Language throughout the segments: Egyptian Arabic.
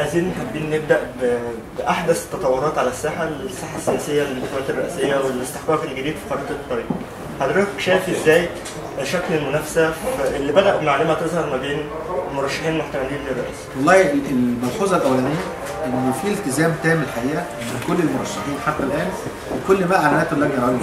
عايزين حابين نبدا ب- باحدث التطورات على الساحه الساحه السياسيه للانتخابات الرئاسيه والاستحقاق الجديد في خريطه الطريق. حضرتك شايف ازاي شكل المنافسه في- اللي بدا معلومه تظهر ما بين المرشحين المحتملين للرئاسه؟ والله ال- الملحوظه الاولانيه ان في التزام تام الحقيقه من كل المرشحين حتى الان بكل ما اعلنته اللجنه العليا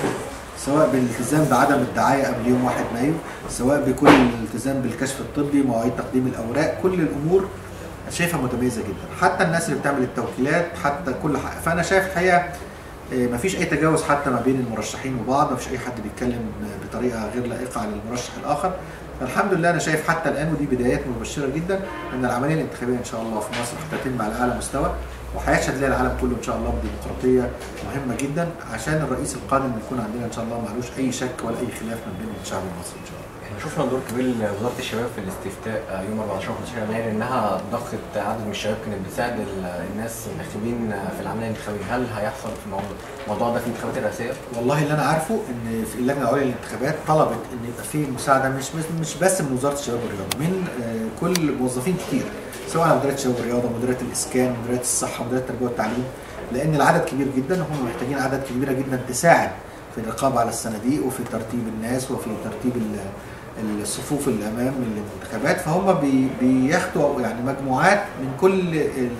سواء بالالتزام بعدم الدعايه قبل يوم 1 مايو سواء بكل الالتزام بالكشف الطبي مواعيد تقديم الاوراق كل الامور شايفها متميزه جدا حتى الناس اللي بتعمل التوكيلات حتى كل حاجه فانا شايف الحقيقه آه، مفيش اي تجاوز حتى ما بين المرشحين وبعض مفيش اي حد بيتكلم بطريقه غير لائقه على المرشح الاخر فالحمد لله انا شايف حتى الان ودي بدايات مبشره جدا ان العمليه الانتخابيه ان شاء الله في مصر هتتم على اعلى مستوى وهيشهد لها العالم كله ان شاء الله بديمقراطيه مهمه جدا عشان الرئيس القادم يكون عندنا ان شاء الله معلوش اي شك ولا اي خلاف ما بين الشعب المصري ان شاء الله احنا شفنا دور كبير لوزاره الشباب في الاستفتاء آه، يوم 14 و 15 يناير انها ضخت عدد من الشباب كانت بتساعد ال- الناس الناخبين في العمليه الانتخابيه، هل هيحصل في الموضوع الموضوع ده في الانتخابات الرئاسيه؟ والله اللي انا عارفه ان في اللجنه العليا للانتخابات طلبت ان يبقى في مساعده مش مش, مش بس من وزاره الشباب والرياضه من آه، كل موظفين كتير سواء على مديريه الشباب والرياضه مديريه الاسكان مديريه الصحه مديريه التربيه والتعليم لان العدد كبير جدا وهم محتاجين عدد كبيره جدا تساعد في الرقابه على الصناديق وفي ترتيب الناس وفي ترتيب ال- الصفوف اللي امام الانتخابات فهم بي- بياخدوا يعني مجموعات من كل ال-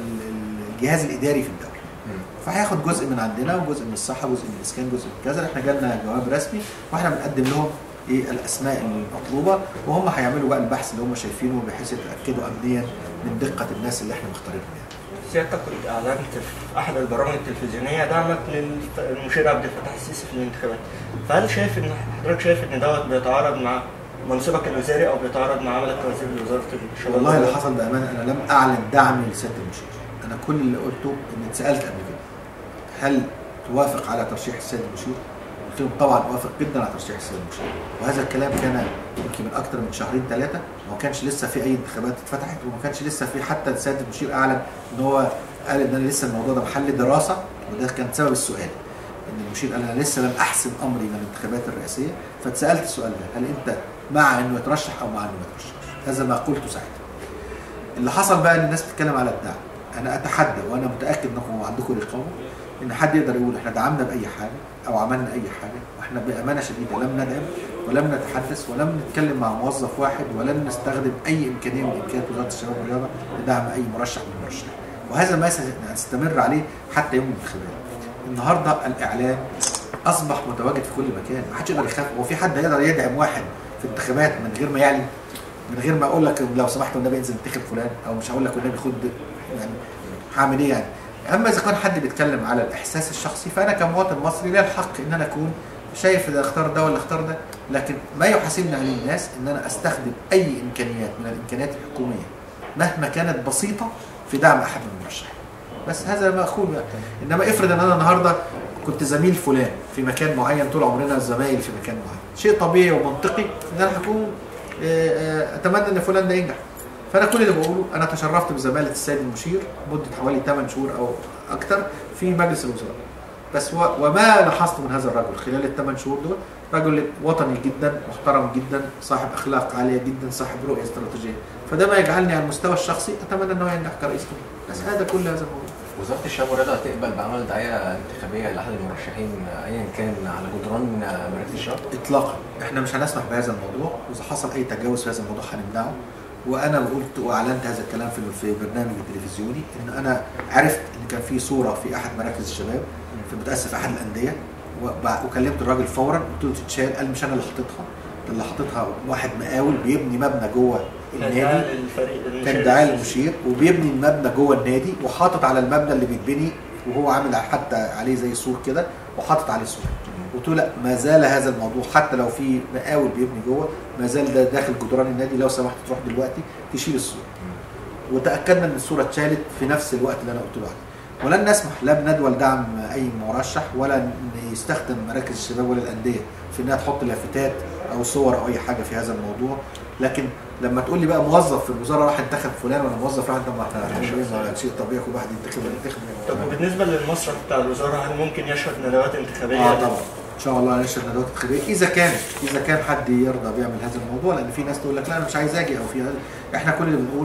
ال- الجهاز الاداري في الدوله فهياخد جزء من عندنا وجزء من الصحه جزء من الاسكان جزء من كذا احنا جالنا جواب رسمي واحنا بنقدم لهم ايه الاسماء المطلوبه وهم هيعملوا بقى البحث اللي هم شايفينه بحيث يتاكدوا امنيا من دقه الناس اللي احنا مختارينهم يعني. سيادتك كنت اعلنت في احد البرامج التلفزيونيه دعمك للمشير عبد الفتاح السيسي في الانتخابات فهل شايف ان حضرتك شايف ان دوت بيتعارض مع منصبك الوزاري او بيتعارض مع عملك كوزير لوزاره الشباب والله اللي والرياضة؟ حصل بامانه انا لم اعلن دعمي لسياده المشير انا كل اللي قلته ان اتسالت قبل كده هل توافق على ترشيح السيد المشير؟ قلت لهم طبعا اوافق جدا على ترشيح السيد المشير وهذا الكلام كان يمكن من اكثر من شهرين ثلاثه وما كانش لسه في اي انتخابات اتفتحت وما كانش لسه في حتى السيد المشير اعلن ان هو قال ان انا لسه الموضوع ده محل دراسه وده كان سبب السؤال ان المشير قال انا لسه لم احسم امري من الانتخابات الرئاسيه فاتسالت السؤال ده هل انت مع انه يترشح او مع انه ما يترشحش؟ هذا ما قلته ساعتها. اللي حصل بقى ان الناس بتتكلم على الدعم انا اتحدى وانا متاكد انكم عندكم رقابه ان حد يقدر يقول احنا دعمنا باي حاجه او عملنا اي حاجه واحنا بامانه شديده لم ندعم ولم نتحدث ولم نتكلم مع موظف واحد ولن نستخدم اي امكانيه من امكانيات وزاره الشباب والرياضه لدعم اي مرشح من المرشحين وهذا ما سنستمر عليه حتى يوم الانتخابات النهارده الاعلام اصبح متواجد في كل مكان ما حدش يقدر يخاف هو في حد يقدر يدعم واحد في انتخابات من غير ما يعلن من غير ما اقول لك لو سمحت والنبي انزل انتخب فلان او مش هقول لك والنبي خد يعني هعمل ايه يعني اما اذا كان حد بيتكلم على الاحساس الشخصي فانا كمواطن مصري لي الحق ان انا اكون شايف ده اختار ده ولا اختار ده لكن ما يحاسبني عليه الناس ان انا استخدم اي امكانيات من الامكانيات الحكوميه مهما كانت بسيطه في دعم احد من المرشحين بس هذا ما اقول بقى انما افرض ان انا النهارده كنت زميل فلان في مكان معين طول عمرنا زمايل في مكان معين شيء طبيعي ومنطقي ان انا هكون آه، آه، اتمنى ان فلان ده ينجح فانا كل اللي بقوله انا تشرفت بزماله السيد المشير مده حوالي 8 شهور او اكثر في مجلس الوزراء بس و... وما لاحظته من هذا الرجل خلال الثمان شهور دول رجل وطني جدا محترم جدا صاحب اخلاق عاليه جدا صاحب رؤيه استراتيجيه فده ما يجعلني على المستوى الشخصي اتمنى انه ينجح كرئيس جمهوريه بس هذا كل هذا الموضوع وزاره الشباب والرياضه هتقبل بعمل دعايه انتخابيه لاحد المرشحين آه، ايا كان على جدران آه، مراكز الشباب؟ اطلاقا احنا مش هنسمح بهذا الموضوع واذا حصل اي تجاوز في هذا الموضوع هنمنعه وانا قلت واعلنت هذا الكلام في في برنامج التلفزيوني ان انا عرفت ان كان في صوره في احد مراكز الشباب في متاسف احد الانديه وبع- وكلمت الراجل فورا قلت له تتشال قال مش انا اللي حاططها ده اللي حاططها واحد مقاول بيبني مبنى جوه كان النادي دعاية للفريق كان المشير دعايه السيسي. للمشير وبيبني المبنى جوه النادي وحاطط على المبنى اللي بيتبني وهو عامل حتى عليه زي سور كده وحاطط عليه سور قلت له لا ما زال هذا الموضوع حتى لو في مقاول بيبني جوه ما زال ده داخل جدران النادي لو سمحت تروح دلوقتي تشيل السور وتاكدنا ان الصوره اتشالت في نفس الوقت اللي انا قلت له عليه ولن نسمح لا بندوى لدعم اي مرشح ولا ان يستخدم مراكز الشباب ولا الانديه في انها تحط لافتات او صور او اي حاجه في هذا الموضوع لكن لما تقول لي بقى موظف في الوزاره راح انتخب فلان ولا موظف راح طب ما احنا هنعمل ايه ما شيء طبيعي كل واحد ينتخب ولا ينتخب طب وبالنسبه للمسرح بتاع الوزاره هل ممكن يشهد ندوات انتخابيه؟ اه طبعا ان شاء الله نشر ندوات انتخابيه اذا كان اذا كان حد يرضى بيعمل هذا الموضوع لان في ناس تقول لك لا انا مش عايز اجي او في هذا احنا كل اللي بنقوله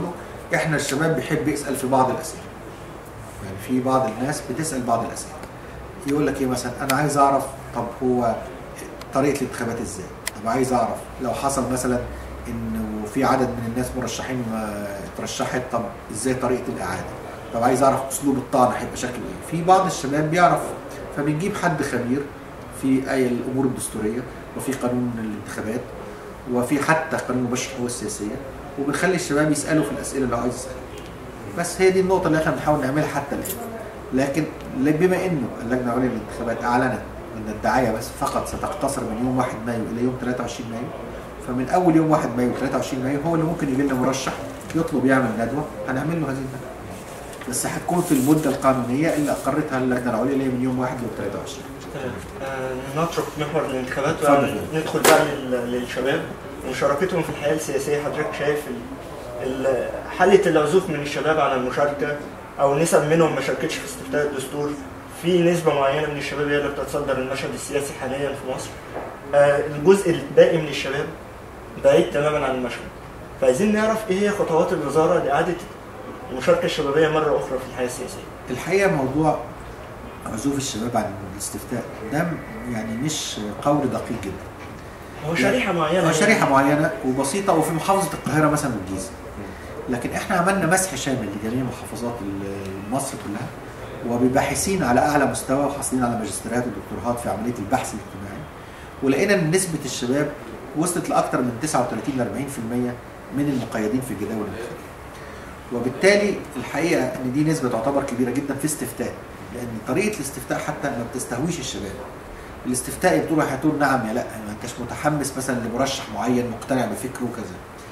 احنا الشباب بيحب يسال في بعض الاسئله يعني في بعض الناس بتسال بعض الاسئله يقول لك ايه مثلا انا عايز اعرف طب هو طريقه الانتخابات ازاي طب عايز اعرف لو حصل مثلا انه في عدد من الناس مرشحين ما اترشحت طب ازاي طريقه الاعاده طب عايز اعرف اسلوب الطعن هيبقى شكله ايه في بعض الشباب بيعرف فبنجيب حد خبير في اي الامور الدستوريه وفي قانون الانتخابات وفي حتى قانون مباشر الحقوق السياسيه وبنخلي الشباب يسالوا في الاسئله اللي هو عايز يسالها بس هي دي النقطه اللي احنا بنحاول نعملها حتى الان لكن بما انه اللجنه العليا للانتخابات اعلنت ان الدعايه بس فقط ستقتصر من يوم 1 مايو الى يوم 23 مايو فمن اول يوم 1 مايو 23 مايو هو اللي ممكن يجي لنا مرشح يطلب يعمل ندوه هنعمل له هذه الندوه بس هتكون في المده القانونيه اللي اقرتها اللجنه العليا اللي هي من يوم 1 يوم 23 تمام آه، نترك محور الانتخابات اتفضل. وندخل بقى لل- للشباب ومشاركتهم في الحياه السياسيه حضرتك شايف ال- ال- حاله العزوف من الشباب عن المشاركه او نسب منهم ما شاركتش في استفتاء الدستور في نسبه معينه من الشباب هي اللي بتتصدر المشهد السياسي حاليا في مصر آه، الجزء الباقي من الشباب بعيد تماما عن المشهد فعايزين نعرف ايه هي خطوات الوزاره لاعاده المشاركه الشبابيه مره اخرى في الحياه السياسيه الحقيقه موضوع عزوف الشباب عن الاستفتاء ده يعني مش قول دقيق جدا هو شريحه معينه هو شريحه معينه وبسيطه وفي محافظه القاهره مثلا والجيزه لكن احنا عملنا مسح شامل لجميع محافظات ال- مصر كلها وبباحثين على اعلى مستوى وحاصلين على ماجستيرات ودكتوراهات في عمليه البحث الاجتماعي ولقينا ان نسبه الشباب وصلت لاكثر من 39 ل 40% من المقيدين في الجداول الانتخابيه. وبالتالي الحقيقه ان دي نسبه تعتبر كبيره جدا في استفتاء لان طريقه الاستفتاء حتى ما بتستهويش الشباب. الاستفتاء بتقول هتقول نعم يا لا ما انتش متحمس مثلا لمرشح معين مقتنع بفكره وكذا.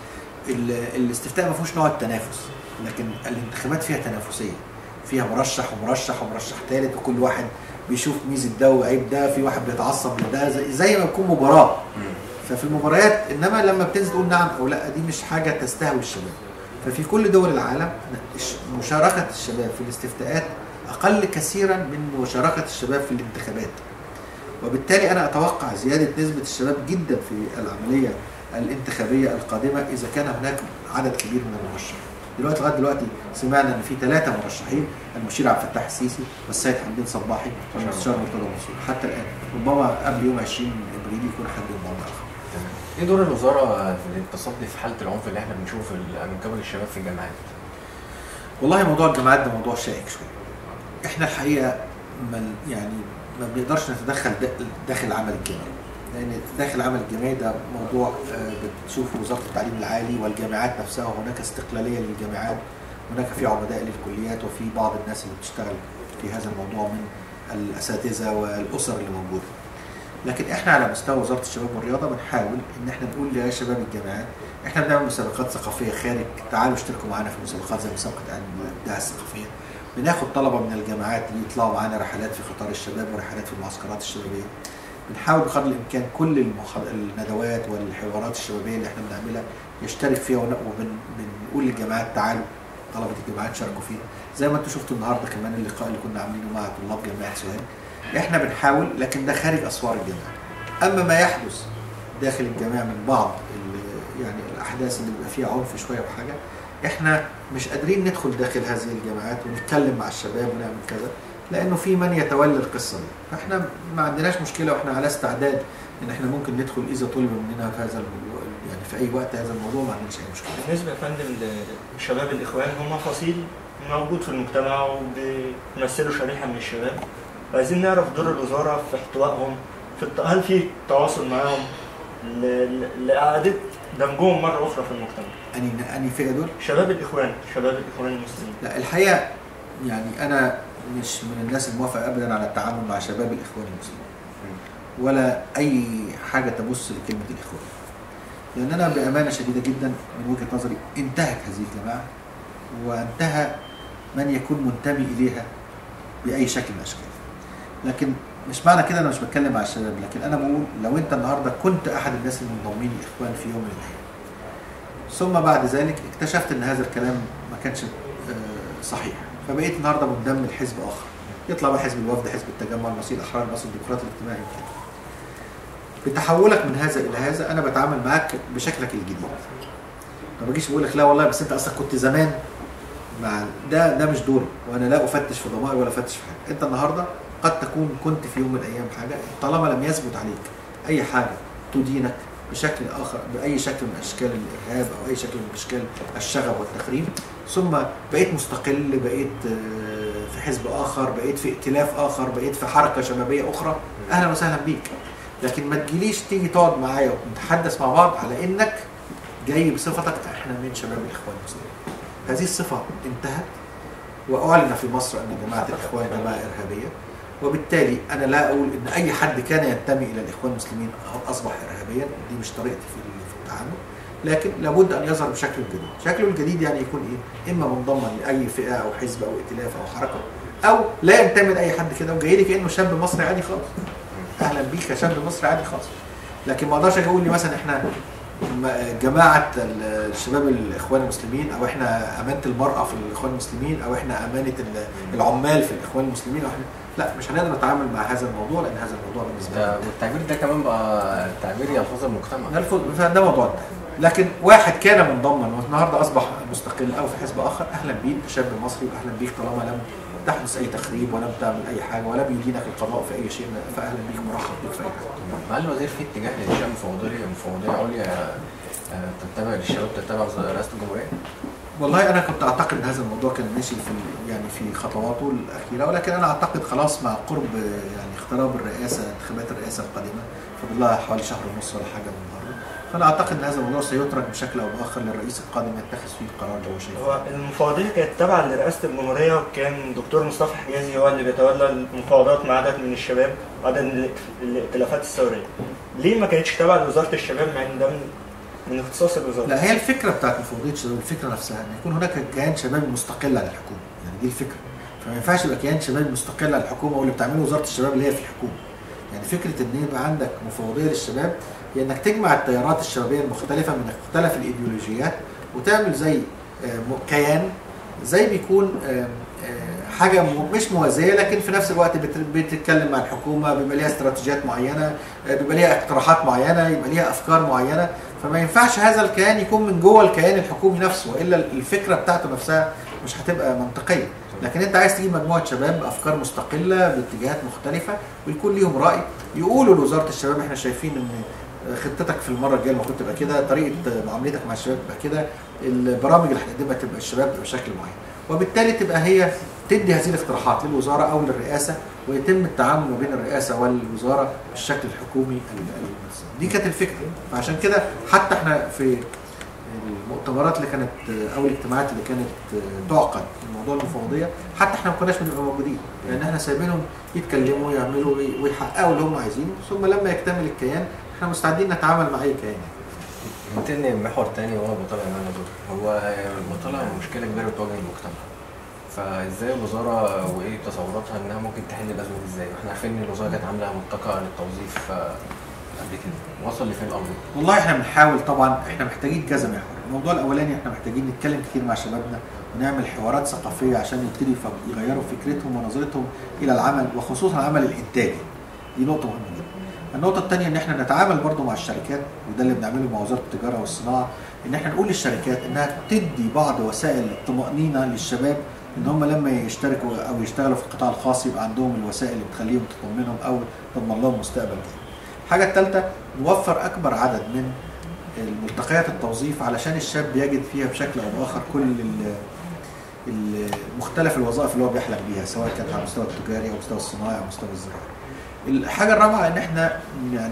ال- الاستفتاء ما فيهوش نوع التنافس لكن الانتخابات فيها تنافسيه فيها مرشح ومرشح ومرشح ثالث وكل واحد بيشوف ميزه ده وعيب ده في واحد بيتعصب لده زي, زي ما بتكون مباراه ففي المباريات انما لما بتنزل تقول نعم او لا دي مش حاجه تستهوي الشباب ففي كل دول العالم الش- مشاركه الشباب في الاستفتاءات اقل كثيرا من مشاركه الشباب في الانتخابات وبالتالي انا اتوقع زياده نسبه الشباب جدا في العمليه الانتخابيه القادمه اذا كان هناك عدد كبير من المرشحين. دلوقتي لغايه دلوقتي سمعنا ان في ثلاثه مرشحين المشير عبد الفتاح السيسي والسيد حمدين صباحي والمستشار مرتضى منصور حتى الان ربما قبل يوم 20 ابريل يكون حد ينضم اخر. ايه دور الوزاره في التصدي في حاله العنف اللي احنا بنشوفه في ال- من قبل الشباب في الجامعات؟ والله موضوع الجامعات ده موضوع شائك شويه. احنا الحقيقه ما يعني ما بنقدرش نتدخل دا- داخل العمل الجامعي. لان داخل العمل الجامعي ده موضوع آه، بتشوفه وزاره التعليم العالي والجامعات نفسها وهناك استقلاليه للجامعات هناك في عمداء للكليات وفي بعض الناس اللي بتشتغل في هذا الموضوع من الاساتذه والاسر اللي موجوده. لكن احنا على مستوى وزاره الشباب والرياضه بنحاول ان احنا نقول يا شباب الجامعات احنا بنعمل مسابقات ثقافيه خارج تعالوا اشتركوا معانا في مسابقات زي مسابقه الابداع الثقافيه بناخد طلبه من الجامعات يطلعوا معانا رحلات في قطار الشباب ورحلات في المعسكرات الشبابيه بنحاول بقدر الامكان كل المخ... الندوات والحوارات الشبابيه اللي احنا بنعملها يشترك فيها ون- وبنقول للجامعات تعالوا طلبه الجامعات شاركوا فيها زي ما انتم شفتوا النهارده كمان اللقاء اللي كنا عاملينه مع طلاب جامعه سوهاج احنا بنحاول لكن ده خارج اسوار الجامعه اما ما يحدث داخل الجامعه من بعض ال- يعني الاحداث اللي بيبقى فيها عنف شويه وحاجه احنا مش قادرين ندخل داخل هذه الجامعات ونتكلم مع الشباب ونعمل كذا لانه في من يتولى القصه دي فاحنا ما عندناش مشكله واحنا على استعداد ان احنا ممكن ندخل اذا طلب مننا في هذا الموضوع يعني في اي وقت هذا الموضوع ما عندناش اي مشكله بالنسبه يا فندم لشباب الاخوان هم فصيل موجود في المجتمع وبيمثلوا شريحه من الشباب عايزين نعرف دور الوزاره في احتوائهم في الت... هل في تواصل معاهم ل... ل- لاعاده دمجهم مره اخرى في المجتمع اني اني فئه دول شباب الاخوان شباب الاخوان المسلمين لا الحقيقه يعني انا مش من الناس الموافقه ابدا على التعامل مع شباب الاخوان المسلمين ولا اي حاجه تبص لكلمه الاخوان لان انا بامانه شديده جدا من وجهه نظري انتهت هذه الجماعه وانتهى من يكون منتمي اليها باي شكل من الاشكال لكن مش معنى كده انا مش بتكلم مع الشباب لكن انا بقول لو انت النهارده كنت احد الناس المنضمين الاخوان في يوم من الايام ثم بعد ذلك اكتشفت ان هذا الكلام ما كانش آه، صحيح فبقيت النهارده منضم لحزب اخر يطلع بقى حزب الوفد حزب التجمع المصري الاحرار المصري الديمقراطي الاجتماعي وكده. بتحولك من هذا الى هذا انا بتعامل معاك بشكلك الجديد ما بجيش بقول لك لا والله بس انت اصلا كنت زمان مع ده ده مش دوري وانا لا افتش في ضمائري ولا افتش في حاجه انت النهارده قد تكون كنت في يوم من الايام حاجه طالما لم يثبت عليك اي حاجه تدينك بشكل اخر باي شكل من اشكال الارهاب او اي شكل من اشكال الشغب والتخريب ثم بقيت مستقل بقيت آه، في حزب اخر بقيت في ائتلاف اخر بقيت في حركه شبابيه اخرى اهلا وسهلا بيك لكن ما تجيليش تيجي تقعد معايا ونتحدث مع بعض على انك جاي بصفتك احنا من شباب الاخوان المسلمين هذه الصفه انتهت واعلن في مصر ان جماعه الاخوان جماعه ارهابيه وبالتالي انا لا اقول ان اي حد كان ينتمي الى الاخوان المسلمين اصبح ارهابيا دي مش طريقتي في في التعامل لكن لابد ان يظهر بشكل جديد شكله الجديد يعني يكون ايه اما منضما لاي فئه او حزب او ائتلاف او حركه او لا ينتمي لاي حد كده وجاي لي كانه شاب مصري عادي خالص اهلا بيك كشاب مصري عادي خالص لكن ما اقدرش اجي اقول لي مثلا احنا م- جماعه ال- الشباب الاخوان المسلمين او احنا امانه المراه في الاخوان المسلمين او احنا امانه ال- العمال في الاخوان المسلمين او احنا لا مش هنقدر نتعامل مع هذا الموضوع لان هذا الموضوع بالنسبه لنا ده- والتعبير ده كمان بقى تعبير يلفظ المجتمع نرفض فده موضوع انتهى. لكن واحد كان منضما والنهارده اصبح مستقل او في حزب اخر اهلا بيك كشاب مصري واهلا بيك طالما لم تحدث اي تخريب ولم تعمل اي حاجه ولم يدينك القضاء في اي شيء فاهلا بيك مرحب بيك في اي حاجه. هل الوزير في اتجاه لانشاء مفوضيه مفوضيه عليا آه، تتبع للشباب تتبع رئاسه الجمهوريه؟ والله انا كنت اعتقد ان هذا الموضوع كان ماشي في يعني في خطواته الاخيره ولكن انا اعتقد خلاص مع قرب يعني اقتراب الرئاسه انتخابات الرئاسه القادمه فاضل لها حوالي شهر ونص ولا حاجه من النهارده فانا اعتقد ان هذا الموضوع سيترك بشكل او باخر للرئيس القادم يتخذ فيه القرار اللي هو شايفه هو المفوضية كانت تابعة لرئاسة الجمهورية وكان دكتور مصطفى حجازي هو اللي بيتولى المفاوضات مع عدد من الشباب وعدد من الائت- الائتلافات الثورية. ليه ما كانتش تابعة لوزارة الشباب مع ان ده من من اختصاص الوزارة؟ لا هي الفكره بتاعت مفوضيه الشباب الفكره نفسها ان يكون هناك كيان شبابي مستقل عن الحكومه يعني دي الفكره فما ينفعش يبقى كيان شبابي مستقل عن الحكومه واللي بتعمله وزاره الشباب اللي هي في الحكومه يعني فكره ان يبقى عندك مفوضيه للشباب هي انك تجمع التيارات الشبابيه المختلفه من مختلف الايديولوجيات وتعمل زي آه، م- كيان زي بيكون آه، آه، حاجه م- مش موازيه لكن في نفس الوقت بت- بتتكلم مع الحكومه بيبقى ليها استراتيجيات معينه آه، بيبقى ليها اقتراحات معينه يبقى ليها افكار معينه فما ينفعش هذا الكيان يكون من جوه الكيان الحكومي نفسه والا الفكره بتاعته نفسها مش هتبقى منطقيه لكن انت عايز تجيب مجموعه شباب بافكار مستقله باتجاهات مختلفه ويكون ليهم راي يقولوا لوزاره الشباب احنا شايفين ان خطتك في المره الجايه المفروض تبقى كده طريقه معاملتك مع الشباب تبقى كده البرامج اللي هتقدمها تبقى الشباب تبقى بشكل معين وبالتالي تبقى هي تدي هذه الاقتراحات للوزاره او للرئاسه ويتم التعامل ما بين الرئاسه والوزاره بالشكل الحكومي ال- ال- دي كانت الفكره فعشان كده حتى احنا في المؤتمرات اللي كانت او الاجتماعات اللي كانت تعقد في موضوع المفوضيه حتى احنا ما كناش بنبقى موجودين لان احنا سايبينهم يتكلموا يعملوا ويحققوا اللي هم عايزينه ثم لما يكتمل الكيان احنا مستعدين نتعامل مع اي كيان ننتقل لمحور تاني وهو البطاله يا مان دور هو البطاله مشكله كبيره بتواجه المجتمع فازاي الوزاره وايه تصوراتها انها ممكن تحل الازمه دي ازاي؟ واحنا عارفين ان الوزاره كانت عامله ملتقى للتوظيف آه، قبل كده وصل لفين الامر؟ والله احنا بنحاول طبعا احنا محتاجين كذا محور الموضوع الاولاني احنا محتاجين نتكلم كتير مع شبابنا ونعمل حوارات ثقافيه عشان يبتدوا يف- يغيروا فكرتهم ونظرتهم الى العمل وخصوصا العمل الانتاجي دي نقطه مهمه جدا النقطه الثانيه ان احنا نتعامل برضو مع الشركات وده اللي بنعمله مع وزاره التجاره والصناعه ان احنا نقول للشركات انها تدي بعض وسائل الطمانينه للشباب ان هم لما يشتركوا او يشتغلوا في القطاع الخاص يبقى عندهم الوسائل اللي بتخليهم تطمنهم او تضمن لهم مستقبل جيد. الحاجه الثالثه نوفر اكبر عدد من الملتقيات التوظيف علشان الشاب يجد فيها بشكل او باخر كل ال- ال- مختلف الوظائف اللي هو بيحلم بيها سواء كانت على المستوى التجاري او المستوى الصناعي او المستوى الزراعي. الحاجه الرابعه ان احنا يعني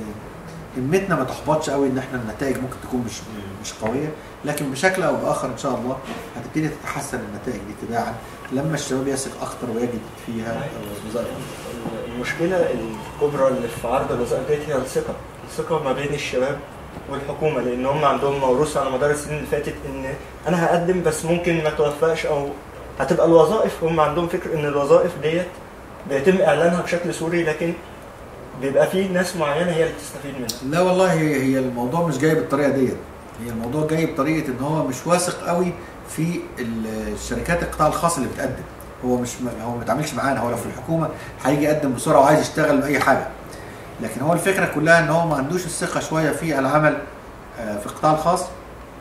آه، همتنا ما تحبطش قوي ان احنا النتائج ممكن تكون مش مش قويه لكن بشكل او باخر ان شاء الله هتبتدي تتحسن النتائج دي تباعا لما الشباب يثق اكتر ويجد فيها آه، وظائف المشكلة الكبرى اللي في عرض الوظائف ديت هي الثقة، الثقة ما بين الشباب والحكومة لأن هم عندهم موروث على مدار السنين اللي فاتت إن أنا هقدم بس ممكن ما توفقش أو هتبقى الوظائف هم عندهم فكر إن الوظائف ديت بيتم إعلانها بشكل سوري لكن بيبقى في ناس معينة هي اللي بتستفيد منها. لا والله هي هي الموضوع مش جاي بالطريقه ديت هي الموضوع جاي بطريقه ان هو مش واثق قوي في ال- الشركات القطاع الخاص اللي بتقدم هو مش م- هو ما بيتعاملش معانا هو لو في الحكومه هيجي يقدم بسرعه وعايز يشتغل باي حاجه لكن هو الفكره كلها ان هو ما عندوش الثقه شويه في العمل آه، في القطاع الخاص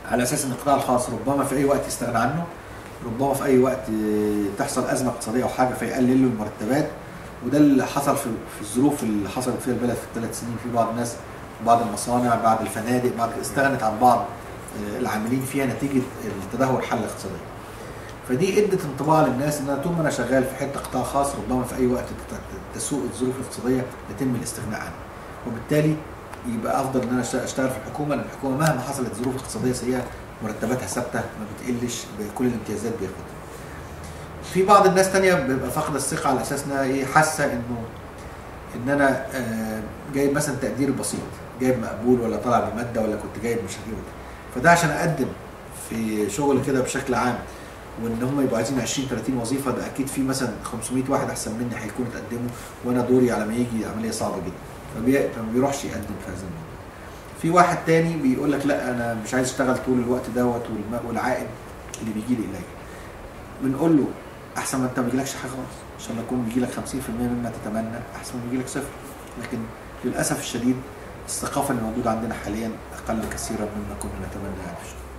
على اساس ان القطاع الخاص ربما في اي وقت يستغنى عنه ربما في اي وقت آه، تحصل ازمه اقتصاديه او حاجه فيقلل له المرتبات وده اللي حصل في في الظروف اللي حصلت فيها البلد في الثلاث سنين في بعض الناس بعض المصانع بعض الفنادق بعض استغنت عن بعض آه، العاملين فيها نتيجه تدهور الحاله الاقتصاديه. فدي ادت انطباع للناس ان انا طول ما انا شغال في حته قطاع خاص ربما في اي وقت تت- تسوء الظروف الاقتصاديه يتم الاستغناء عنه. وبالتالي يبقى افضل ان انا أشت- اشتغل في الحكومه لان الحكومه مهما حصلت ظروف اقتصاديه سيئه مرتباتها ثابته ما بتقلش بكل الامتيازات بياخدها. في بعض الناس تانية بيبقى فاقده الثقه على اساس انها ايه حاسه انه ان انا آه، جايب مثلا تقدير بسيط جايب مقبول ولا طالع بماده ولا كنت جايب مش عارف ايه فده عشان اقدم في شغل كده بشكل عام وان هم يبقوا عايزين 20 30 وظيفه ده اكيد في مثلا 500 واحد احسن مني هيكونوا اتقدموا وانا دوري على ما يجي عمليه صعبه جدا فبي- فما بيروحش يقدم في هذا الموضوع. في واحد تاني بيقول لك لا انا مش عايز اشتغل طول الوقت دوت والم- والعائد اللي بيجي لي قليل. بنقول له احسن ما انت ما بيجيلكش حاجه خالص عشان لما يكون بيجي لك 50% مما تتمنى احسن ما بيجي لك صفر لكن للاسف الشديد الثقافه اللي موجوده عندنا حاليا اقل كثيرا مما كنا نتمنى يعني في الشغل.